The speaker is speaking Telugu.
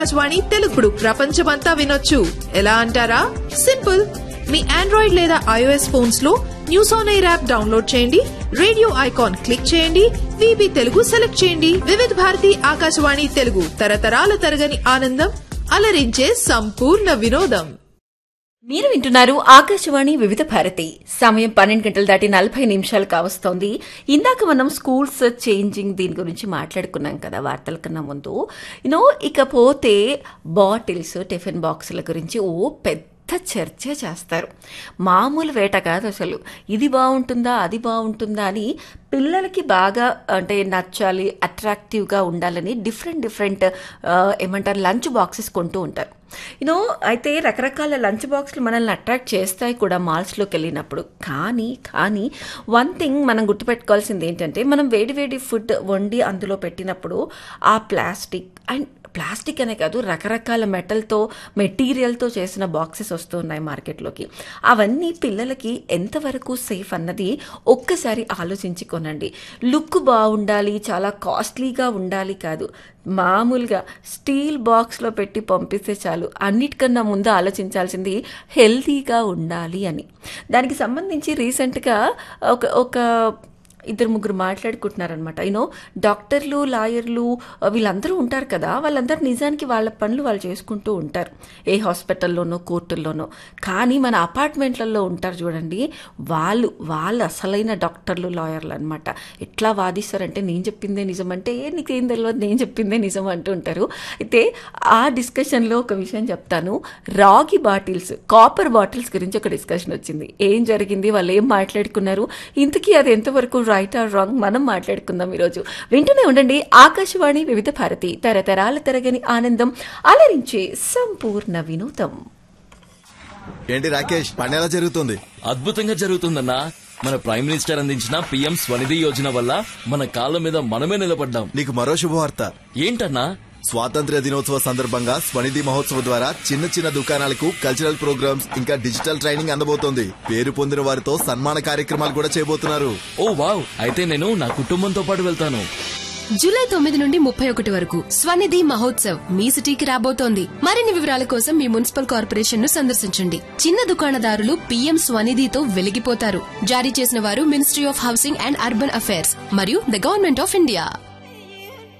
ఆకాశవాణి తెలుగుడు ప్రపంచమంతా వినొచ్చు ఎలా అంటారా సింపుల్ మీ ఆండ్రాయిడ్ లేదా ఐఓఎస్ ఫోన్స్ లో news on air app download చేయండి రేడియో ఐకాన్ క్లిక్ చేయండి విబి తెలుగు సెలెక్ట్ చేయండి వివిధ భారతి ఆకాశవాణి తెలుగు తరతరాల తరగని ఆనందం అలరించే సంపూర్ణ వినోదం మీరు వింటున్నారు ఆకాశవాణి వివిధ భారతి సమయం పన్నెండు గంటలు దాటి నలభై నిమిషాలు కావస్తోంది ఇందాక మనం స్కూల్స్ చేంజింగ్ దీని గురించి మాట్లాడుకున్నాం కదా వార్తల కన్నా ముందు యూనో ఇకపోతే బాటిల్స్ టిఫిన్ బాక్సుల గురించి ఓ పెద్ద చర్చ చేస్తారు మామూలు వేట కాదు అసలు ఇది బాగుంటుందా అది బాగుంటుందా అని పిల్లలకి బాగా అంటే నచ్చాలి అట్రాక్టివ్గా ఉండాలని డిఫరెంట్ డిఫరెంట్ ఏమంటారు లంచ్ బాక్సెస్ కొంటూ ఉంటారు యూనో అయితే రకరకాల లంచ్ బాక్స్లు మనల్ని అట్రాక్ట్ చేస్తాయి కూడా మాల్స్లోకి వెళ్ళినప్పుడు కానీ కానీ వన్ థింగ్ మనం గుర్తుపెట్టుకోవాల్సింది ఏంటంటే మనం వేడి వేడి ఫుడ్ వండి అందులో పెట్టినప్పుడు ఆ ప్లాస్టిక్ అండ్ ప్లాస్టిక్ అనే కాదు రకరకాల మెటల్తో మెటీరియల్తో చేసిన బాక్సెస్ వస్తున్నాయి మార్కెట్లోకి అవన్నీ పిల్లలకి ఎంతవరకు సేఫ్ అన్నది ఒక్కసారి ఆలోచించి కొనండి లుక్ బాగుండాలి చాలా కాస్ట్లీగా ఉండాలి కాదు మామూలుగా స్టీల్ బాక్స్లో పెట్టి పంపిస్తే చాలు అన్నిటికన్నా ముందు ఆలోచించాల్సింది హెల్తీగా ఉండాలి అని దానికి సంబంధించి రీసెంట్గా ఒక ఒక ఇద్దరు ముగ్గురు మాట్లాడుకుంటున్నారనమాట యూనో డాక్టర్లు లాయర్లు వీళ్ళందరూ ఉంటారు కదా వాళ్ళందరూ నిజానికి వాళ్ళ పనులు వాళ్ళు చేసుకుంటూ ఉంటారు ఏ హాస్పిటల్లోనో కోర్టుల్లోనో కానీ మన అపార్ట్మెంట్లలో ఉంటారు చూడండి వాళ్ళు వాళ్ళు అసలైన డాక్టర్లు లాయర్లు అనమాట ఎట్లా వాదిస్తారంటే నేను చెప్పిందే నిజం అంటే "ఏ, నీకేం తెలియదు నేను చెప్పిందే నిజం అంటూ ఉంటారు అయితే ఆ డిస్కషన్లో ఒక విషయం చెప్తాను రాగి బాటిల్స్ కాపర్ బాటిల్స్ గురించి ఒక డిస్కషన్ వచ్చింది ఏం జరిగింది వాళ్ళు ఏం మాట్లాడుకున్నారు ఇంతకీ అది ఎంతవరకు రైట్ ఆర్ రాంగ్ మనం మాట్లాడుకుందాం ఈరోజు వింటూనే ఉండండి ఆకాశవాణి వివిధ భారతి తరతరాల తరగని ఆనందం అలరించే సంపూర్ణ వినోదం ఏంటి రాకేష్ పని ఎలా జరుగుతుంది అద్భుతంగా జరుగుతుందన్నా మన ప్రైమ్ మినిస్టర్ అందించిన పిఎం స్వనిధి యోజన వల్ల మన కాళ్ళ మీద మనమే నిలబడ్డాం నీకు మరో శుభవార్త ఏంటన్నా స్వాతంత్ర్య దినోత్సవ సందర్భంగా స్వనిధి మహోత్సవ్ ద్వారా చిన్న చిన్న దుకాణాలకు కల్చరల్ ప్రోగ్రామ్స్ ఇంకా డిజిటల్ ట్రైనింగ్ అందబోతోంది పేరు పొందిన వారితో సన్మాన కార్యక్రమాలు కూడా చేయబోతున్నారు ఓ వావ్ అయితే నేను నా కుటుంబంతో పాటు వెళ్తాను జూలై తొమ్మిది నుండి ముప్పై ఒకటి వరకు స్వనిధి మహోత్సవ్ మీ సిటీకి రాబోతోంది మరిన్ని వివరాల కోసం మీ మున్సిపల్ కార్పొరేషన్ ను సందర్శించండి చిన్న దుకాణదారులు పీఎం స్వనిధితో వెలిగిపోతారు జారీ చేసిన వారు ministry of housing and urban affairs మరియు ద గవర్నమెంట్ ఆఫ్ ఇండియా